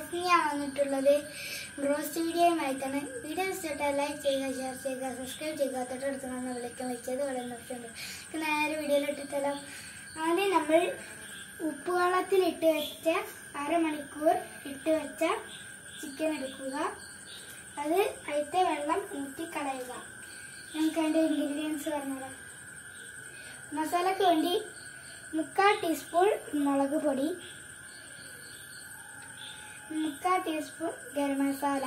ഇന്ന് ഞാൻ വന്നിട്ടുള്ളത് റോസ്റ്റ് വീഡിയോയുമായിട്ടാണ് വീഡിയോ ഇഷ്ടപ്പെട്ടാൽ ലൈക്ക് ചെയ്യുക ഷെയർ ചെയ്യുക സബ്സ്ക്രൈബ് ചെയ്യുക തൊട്ടടുത്ത് നമ്മൾ വിളിക്കാൻ വെച്ചത് വളരെ നിർത്തുന്നുണ്ട് നേരെ വീഡിയോയിലിട്ടിട്ടല്ലോ ആദ്യം നമ്മൾ ഉപ്പുവെള്ളത്തിൽ ഇട്ട് വെച്ച അരമണിക്കൂർ ഇട്ട് വെച്ച ചിക്കൻ എടുക്കുക അത് അതിലത്തെ വെള്ളം ഊറ്റിക്കളയുക നമുക്ക് അതിൻ്റെ ഇൻഗ്രീഡിയൻസ് പറഞ്ഞുതരാം മസാലയ്ക്ക് വേണ്ടി മുക്കാൽ ടീസ്പൂൺ മുളക് പൊടി മുക്കാൽ ടീസ്പൂൺ ഗരം മസാല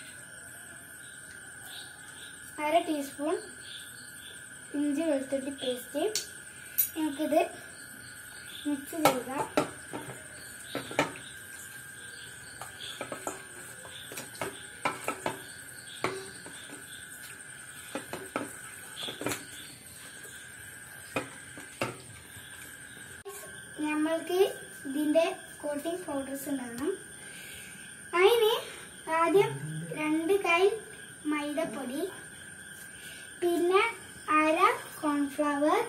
അര ടീസ്പൂൺ ഇഞ്ചി വെളുത്തുള്ളി പേസ്റ്റ് നമുക്കിത് മിക്സ് ചെയ്യുക നമ്മൾക്ക് ഇതിന്റെ കോട്ടിംഗ് പൗഡേഴ്സ് ഉണ്ടാകണം അതിന് ആദ്യം രണ്ട് കൈ മൈദപ്പൊടി പിന്നെ അര കോൺഫ്ലവർ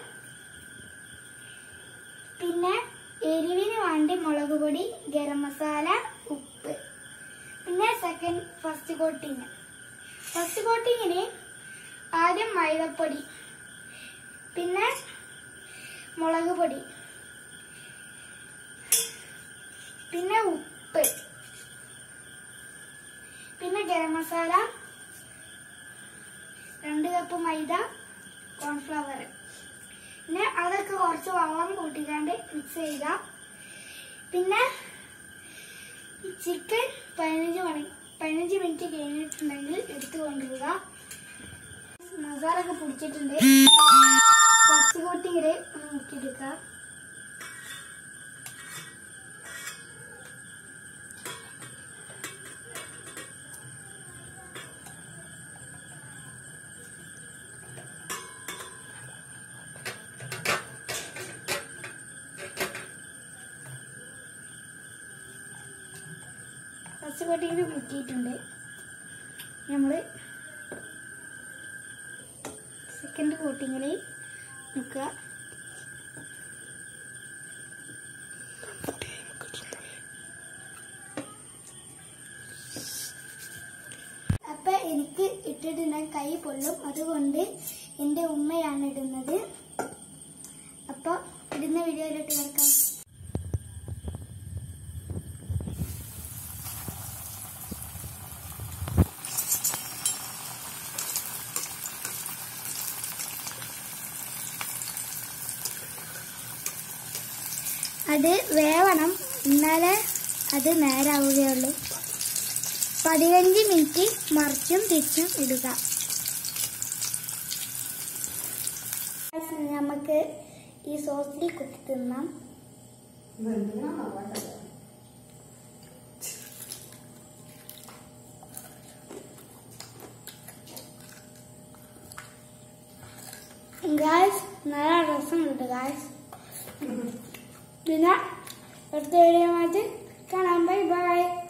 പിന്നെ എരിവിന് വേണ്ടി മുളക് പൊടി ഗരം മസാല ഉപ്പ് പിന്നെ സെക്കൻഡ് ഫസ്റ്റ് കോട്ടിങ് ഫസ്റ്റ് കോട്ടിങ്ങിന് ആദ്യം മൈദപ്പൊടി പിന്നെ മുളക് പൊടി പിന്നെ ഉപ്പ് പിന്നെ ഗരം മസാല രണ്ട് കപ്പ് മൈദ കോൺഫ്ലവർ പിന്നെ അതൊക്കെ കുറച്ച് വെള്ളം കൂട്ടിക്കാണ്ട് മിക്സ് ചെയ്യുക പിന്നെ ഈ ചിക്കൻ പതിനഞ്ച് മണി പതിനഞ്ച് മിനിറ്റ് കഴിഞ്ഞിട്ടുണ്ടെങ്കിൽ എടുത്തു കൊണ്ടുപോവുക മസാല ഒക്കെ പിടിച്ചിട്ടുണ്ട് ഫസ്റ്റ് കോട്ടിങ്ങില് ഒന്ന് മുക്കിയെടുക്കുക ഫസ്റ്റ് കോട്ടിങ്ങിന് മുക്കിയിട്ടുണ്ട് നമ്മൾ സെക്കൻഡ് കോട്ടിങ്ങിൽ മുക്കുക അപ്പൊ എനിക്ക് ഇട്ടിട്ടുണ്ടെങ്കിൽ കൈ പൊള്ളും അതുകൊണ്ട് എന്റെ ഉമ്മയാണ് ഇടുന്നത് അപ്പൊ ഇടുന്ന വീഡിയോയിലോട്ട് കിടക്കാം അത് വേവണം എന്നാലേ അത് നേരാവുകയുള്ളൂ പതിനഞ്ച് മിനിറ്റ് മറിച്ചും തിരിച്ചും ഇടുക നമുക്ക് ഈ സോസിൽ കുത്തി തിന്നാം ഗായ്സ് നല്ല രസമുണ്ട് ഗായ്സ് പിന്നെ അടുത്ത വീഡിയോ മാറ്റി കാണാം ബൈ ബൈ